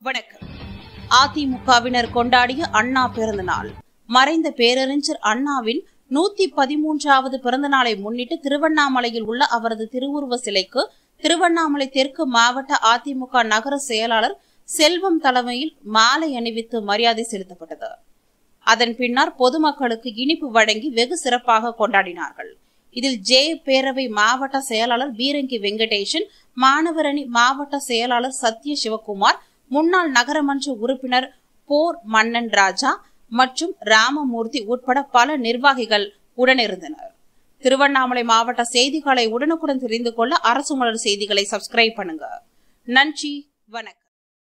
வணக்கம் அதிமுகவினர் கொண்டாடிய அண்ணா பிறந்த நாள் மறைந்த பேரறிஞர் அண்ணாவின் நூத்தி பதிமூன்றாவது பிறந்த நாளை முன்னிட்டு திருவண்ணாமலையில் உள்ள அவரது திருவுருவ சிலைக்கு திருவண்ணாமலை தெற்கு மாவட்ட அதிமுக நகர செயலாளர் செல்வம் தலைமையில் மாலை அணிவித்து மரியாதை செலுத்தப்பட்டது அதன் பின்னர் பொதுமக்களுக்கு இனிப்பு வழங்கி வெகு சிறப்பாக கொண்டாடினார்கள் இதில் ஜே பேரவை மாவட்ட செயலாளர் பீரங்கி வெங்கடேசன் மாணவரணி மாவட்ட செயலாளர் சத்ய சிவகுமார் முன்னாள் நகரமன்ற உறுப்பினர் போர் மன்னன் ராஜா மற்றும் ராமமூர்த்தி உட்பட பல நிர்வாகிகள் உடனிருந்தனர் திருவண்ணாமலை மாவட்ட செய்திகளை உடனுக்குடன் தெரிந்து கொள்ள அரசு மலர் செய்திகளை சப்ஸ்கிரைப் பண்ணுங்க நன்றி வணக்கம்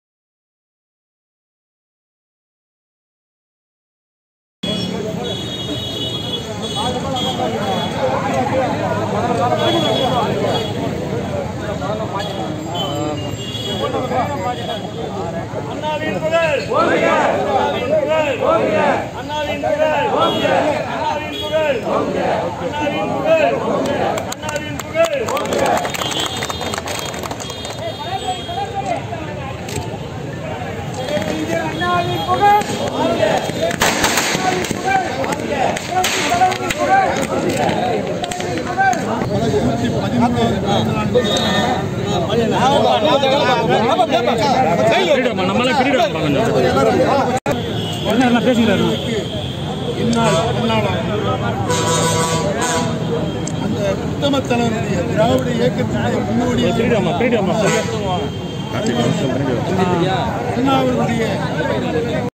அண்ணாவின் புகழ் அண்ணாவின் புகழ் அண்ணாவின் புகழ் அண்ணாவின் புகழ் அண்ணாவின் புகழ் அண்ணாவின் புகழ் அண்ணாவின் புகழ் நம்மளாம் கிரீடம் என்ன என்ன பேசுகிறாரு இந்நாள் இந்நாளாம் அந்த உத்தம தலைவருடைய திராவிட இயக்கத்தினுடைய முன்னோடியாக கிரீடம்மா கிரீடம்மா அண்ணா அவர்களுடைய